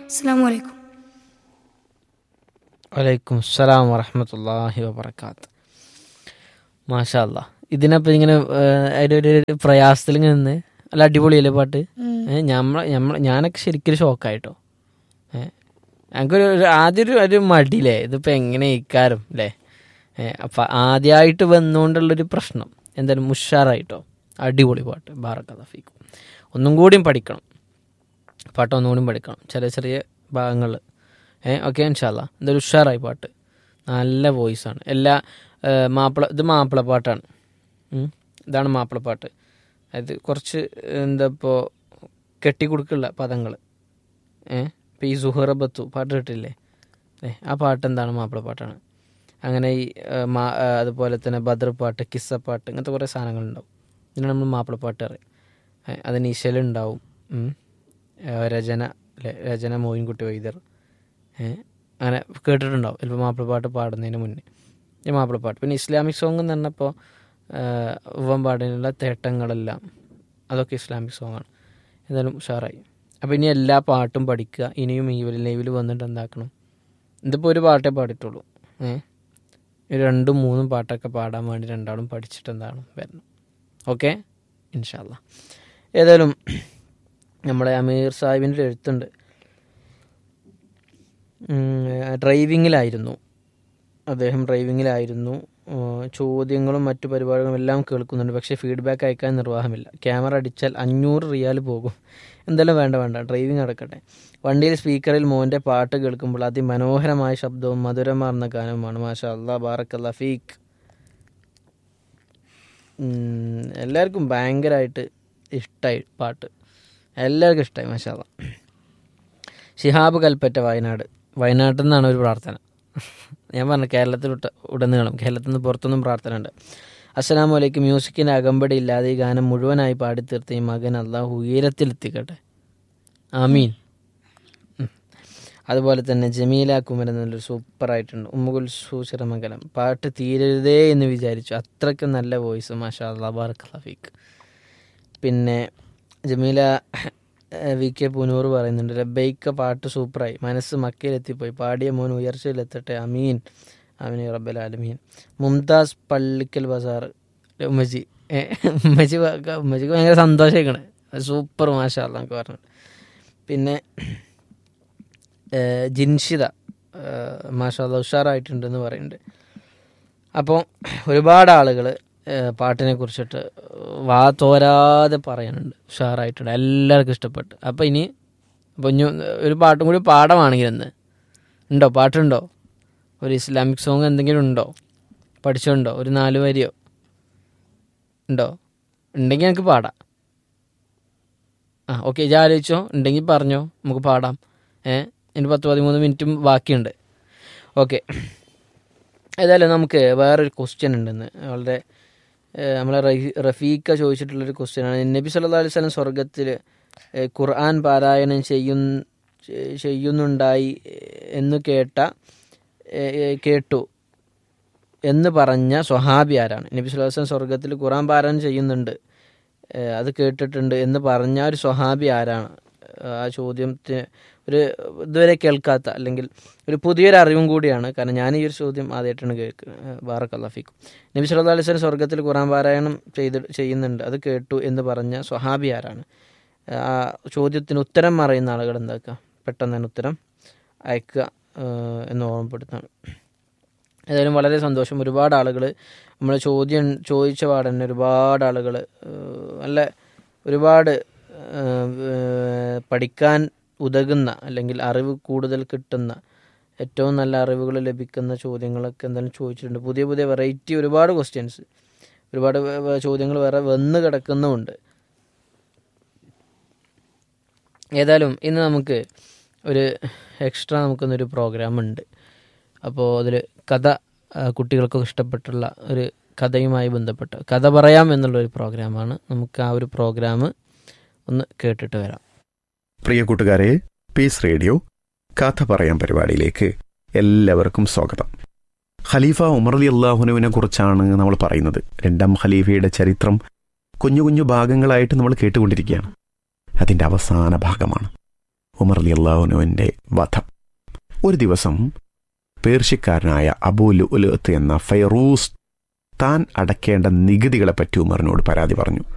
അസ്സാം വലൈക്കും വലൈക്കും അസ്സലാം വറഹമത്തല്ലാഹി വബർക്കാത്ത് മാഷാ അല്ലാ ഇതിനപ്പം ഇങ്ങനെ ഏഹ്, അതിൻ്റെ ഒരു പ്രയാസത്തിൽ ഇങ്ങനെ നിന്ന് നല്ല അടിപൊളിയല്ലേ പാട്ട് ഏഹ്, ഞമ്മ ഞമ്മ ഞാനൊക്കെ ശരിക്കും ഷോക്കായിട്ടോ ഏഹ് ഞങ്ങൾക്കൊരു ഒരു ആദ്യം ഒരു ഒരു മടിയില്ലേ ഇതിപ്പോൾ എങ്ങനെ ഇക്കാരം അല്ലേ ഏഹ് അപ്പം ആദ്യമായിട്ട് വന്നുകൊണ്ടുള്ളൊരു പ്രശ്നം എന്തായാലും ഉഷാറായിട്ടോ അടിപൊളി പാട്ട് ബാറക്കഥ ഫീക്കും ഒന്നും കൂടിയും പഠിക്കണം പാട്ട് ഒന്നും കൂടിയും പഠിക്കണം ചെറിയ ചെറിയ ഭാഗങ്ങൾ ഏഹ് ഓക്കെ ഇൻഷാല്ല എന്തായാലും ഉഷാറായി പാട്ട് നല്ല വോയിസാണ് എല്ലാ ഏഹ് മാപ്പിള ഇത് മാപ്പിള പാട്ടാണ് ഉം. ഇതാണ് മാപ്പിളപ്പാട്ട് അത് കുറച്ച് എന്താ ഇപ്പോൾ കെട്ടിക്കൊടുക്കുള്ള പദങ്ങൾ ഏഹ് ഇപ്പോൾ ഈ സുഹറബത്തു പാട്ട് കേട്ടില്ലേ ഏ ആ പാട്ട് എന്താണ് മാപ്പിളപ്പാട്ടാണ് അങ്ങനെ ഈ ഏഹ്, മാ ഏഹ്, അതുപോലെ തന്നെ ബദർ പാട്ട് കിസ്സപ്പാട്ട് ഇങ്ങനത്തെ കുറേ സാധനങ്ങളുണ്ടാവും ഇതിനാണ് നമ്മൾ മാപ്പിളപ്പാട്ട് അറിയാം ഏഹ്, അതിന് ഇശലുണ്ടാവും ഉം. ഏഹ്, രചന അല്ലേ രചന മോയിൻകുട്ടി വൈദ്യർ ഏഹ്, അങ്ങനെ കേട്ടിട്ടുണ്ടാവും ചിലപ്പോൾ മാപ്പിളപ്പാട്ട് പാടുന്നതിന് മുന്നേ ഈ മാപ്പിളപ്പാട്ട് പിന്നെ ഇസ്ലാമിക് സോങ് എന്ന് പറഞ്ഞപ്പോൾ ഉവ്വം പാടിനുള്ള തേട്ടങ്ങളെല്ലാം അതൊക്കെ ഇസ്ലാമിക് സോങ്ങാണ് എന്തായാലും ഉഷാറായി അപ്പോൾ ഇനി എല്ലാ പാട്ടും പഠിക്കുക ഇനിയും ഈ ലൈവിൽ വന്നിട്ട് എന്താക്കണം ഇതിപ്പോൾ ഒരു പാട്ടേ പാടിയിട്ടുള്ളൂ ഏഹ് ഒരു രണ്ടും മൂന്നും പാട്ടൊക്കെ പാടാൻ വേണ്ടി രണ്ടാളും പഠിച്ചിട്ട് എന്താണ് വരണം ഓക്കെ ഇൻഷാല്ല ഏതായാലും നമ്മുടെ അമീർ സാഹിബിൻ്റെ ഒരു എഴുത്തുണ്ട് ഉം, ഡ്രൈവിങ്ങിലായിരുന്നു അദ്ദേഹം ഡ്രൈവിങ്ങിലായിരുന്നു ആ, ചോദ്യങ്ങളും മറ്റു പരിപാടികളും എല്ലാം കേൾക്കുന്നുണ്ട് പക്ഷേ ഫീഡ്ബാക്ക് അയക്കാൻ നിർവാഹമില്ല ക്യാമറ അടിച്ചാൽ അഞ്ഞൂറ് റിയാൽ പോകും എന്തായാലും വേണ്ട വേണ്ട ഡ്രൈവിംഗ് നടക്കട്ടെ വണ്ടിയിൽ സ്പീക്കറിൽ മോൻ്റെ പാട്ട് കേൾക്കുമ്പോൾ അതിമനോഹരമായ ശബ്ദവും മധുരമാർന്ന ഗാനവുമാണ് മാഷാ അല്ലാ ബാറക്കല്ല ഫീക്ക് ഉം, എല്ലാവർക്കും ഭയങ്കരമായിട്ട് ഇഷ്ടമായി പാട്ട് എല്ലാവർക്കും ഇഷ്ടമായി മാഷാ അല്ലാ ഷിഹാബ് കൽപ്പറ്റ വയനാട് വയനാട്ടിൽ നിന്നാണ് ഒരു പ്രാർത്ഥന ഞാൻ പറഞ്ഞു കേരളത്തിൽ ഉട്ട- ഉടനീളം കേരളത്തിൽ നിന്ന് പുറത്തൊന്നും പ്രാർത്ഥന ഉണ്ട് അസ്സലാമു അലൈക്കും മ്യൂസിക്കിൻ്റെ അകമ്പടി ഇല്ലാതെ ഈ ഗാനം മുഴുവനായി പാടിത്തീർത്ത ഈ മകൻ അള്ളാഹു ഉയരത്തിലെത്തിക്കട്ടെ ആമീൻ ഉം. അതുപോലെ തന്നെ ജമീല കുമരൻ എന്നൊരു സൂപ്പറായിട്ടുണ്ട് ഉമ്മുകുൽ സൂചിറമംഗലം പാട്ട് തീരരുതേ എന്ന് വിചാരിച്ചു അത്രയ്ക്കും നല്ല വോയിസ് മാഷാ അല്ലാ ബാർക്ക് ലഫീക്ക് പിന്നെ ജമീല ഏഹ്, വി കെ പുനൂർ പറയുന്നുണ്ട് റബ്ബൈക്ക പാട്ട് സൂപ്പറായി മനസ്സ് മക്കയിലെത്തിപ്പോയി പാടിയ മോൻ ഉയർച്ചയിലെത്തട്ടെ അമീൻ അമീൻ റബ്ബൽ ആലമീൻ മുംതാസ് പള്ളിക്കൽ ബസാർ ഉമ്മജി ഏഹ്, ഉമ്മജി വക- ഉമ്മജിക്ക് ഭയങ്കര സന്തോഷമായിക്കണേ സൂപ്പർ മാഷാ അല്ലാ എന്നൊക്കെ പറഞ്ഞു പിന്നെ ഏഹ്, ജിൻഷിത ഏഹ്, മാഷാ അല്ലാ ഉഷാറായിട്ടുണ്ടെന്ന് പറയുന്നുണ്ട് അപ്പോൾ ഒരുപാട് ആളുകൾ പാട്ടിനെ കുറിച്ചിട്ട് വാ തോരാതെ പറയാനുണ്ട് ഉഷാറായിട്ടുണ്ട് എല്ലാവർക്കും ഇഷ്ടപ്പെട്ടു അപ്പോൾ ഇനി അപ്പോൾ ഇനി ഒരു പാട്ടും കൂടി പാടമാണെങ്കിൽ എന്ന് ഉണ്ടോ പാട്ടുണ്ടോ ഒരു ഇസ്ലാമിക് സോങ് എന്തെങ്കിലും ഉണ്ടോ പഠിച്ചുണ്ടോ ഒരു നാല് വരിയോ ഉണ്ടോ ഉണ്ടെങ്കിൽ എനിക്ക് പാടാം ആ ഓക്കെ ഇജ് ആലോചിച്ചോ ഉണ്ടെങ്കിൽ പറഞ്ഞോ നമുക്ക് പാടാം ഏ ഇനി പത്ത് പതിമൂന്ന് മിനിറ്റും ബാക്കിയുണ്ട് ഓക്കെ ഏതായാലും നമുക്ക് വേറൊരു ക്വസ്റ്റ്യൻ ഉണ്ടെന്ന് വളരെ ഏഹ്, നമ്മളെ റഹി- റഫീഖ ചോദിച്ചിട്ടുള്ളൊരു ക്വസ്റ്റ്യനാണ് നബി സല്ലല്ലാഹു അലൈഹി വസല്ലം സ്വർഗത്തിൽ ഏഹ്, ഖുർആൻ പാരായണം ചെയ്യും ചെ- ചെയ്യുന്നുണ്ടായി എന്ന് കേട്ട ഏഹ്, ഏഹ്, കേട്ടു എന്ന് പറഞ്ഞ സ്വഹാബി ആരാണ് നബി സല്ലല്ലാഹു അലൈഹി വസല്ലം സ്വർഗത്തിൽ ഖുർആൻ പാരായണം ചെയ്യുന്നുണ്ട് ഏഹ്, അത് കേട്ടിട്ടുണ്ട് എന്ന് പറഞ്ഞ ഒരു സ്വഹാബി ആരാണ് ആ ചോദ്യത്തിന് ഒരു ഇതുവരെ കേൾക്കാത്ത അല്ലെങ്കിൽ ഒരു പുതിയൊരു അറിവും കൂടിയാണ് കാരണം ഞാൻ ഈ ഒരു ചോദ്യം ആദ്യമായിട്ടാണ് കേൾക്കുന്നത് ബാറക്കല്ലാഫിക്കും നബി സല്ലല്ലാഹു അലൈഹി വസല്ലം സ്വർഗത്തിൽ ഖുർആൻ പാരായണം ചെയ്ത് ചെയ്യുന്നുണ്ട് അത് കേട്ടു എന്ന് പറഞ്ഞ സ്വഹാബി ആരാണ് ആ ചോദ്യത്തിന് ഉത്തരം അറിയുന്ന ആളുകൾ എന്താക്കുക പെട്ടെന്ന് തന്നെ ഉത്തരം അയക്കുക ഏഹ്, എന്ന് ഓർമ്മപ്പെടുത്താണ് ഏതായാലും വളരെ സന്തോഷം ഒരുപാട് ആളുകൾ നമ്മൾ ചോദ്യം ചോദിച്ച പാടെ തന്നെ ഒരുപാട് ആളുകൾ നല്ല ഒരുപാട് ഏഹ്, ഏഹ്, പഠിക്കാൻ ഉതകുന്ന അല്ലെങ്കിൽ അറിവ് കൂടുതൽ കിട്ടുന്ന ഏറ്റവും നല്ല അറിവുകൾ ലഭിക്കുന്ന ചോദ്യങ്ങളൊക്കെ എന്തായാലും ചോദിച്ചിട്ടുണ്ട് പുതിയ പുതിയ വെറൈറ്റി ഒരുപാട് ക്വസ്റ്റ്യൻസ് ഒരുപാട് വേ- വേ- ചോദ്യങ്ങൾ വേറെ വന്ന് കിടക്കുന്നുമുണ്ട് ഏതായാലും ഇന്ന് നമുക്ക് ഒരു എക്സ്ട്രാ നമുക്കൊന്നൊരു പ്രോഗ്രാം ഉണ്ട് അപ്പോൾ അതിൽ കഥ ആ, കുട്ടികൾക്കൊക്കെ ഇഷ്ടപ്പെട്ടുള്ള ഒരു കഥയുമായി ബന്ധപ്പെട്ട കഥ പറയാം എന്നുള്ളൊരു പ്രോഗ്രാമാണ് നമുക്ക് ആ ഒരു പ്രോഗ്രാം ഒന്ന് കേട്ടിട്ട് വരാം പ്രിയ കൂട്ടുകാരെ പീസ് റേഡിയോ കഥ പറയാൻ പരിപാടിയിലേക്ക് എല്ലാവർക്കും സ്വാഗതം ഖലീഫ ഉമർ അലി അള്ളാഹുനുവിനെ കുറിച്ചാണ് നമ്മൾ പറയുന്നത് രണ്ടാം ഖലീഫയുടെ ചരിത്രം കുഞ്ഞു കുഞ്ഞു ഭാഗങ്ങളായിട്ട് നമ്മൾ കേട്ടുകൊണ്ടിരിക്കുകയാണ് അതിൻ്റെ അവസാന ഭാഗമാണ് ഉമർ അലി അള്ളാഹുനുവിൻ്റെ വധം ഒരു ദിവസം പേർഷ്യക്കാരനായ അബൂലു ഉലുത്ത് എന്ന ഫൈറൂസ് താൻ അടക്കേണ്ട നികുതികളെപ്പറ്റി ഉമറിനോട് പരാതി പറഞ്ഞു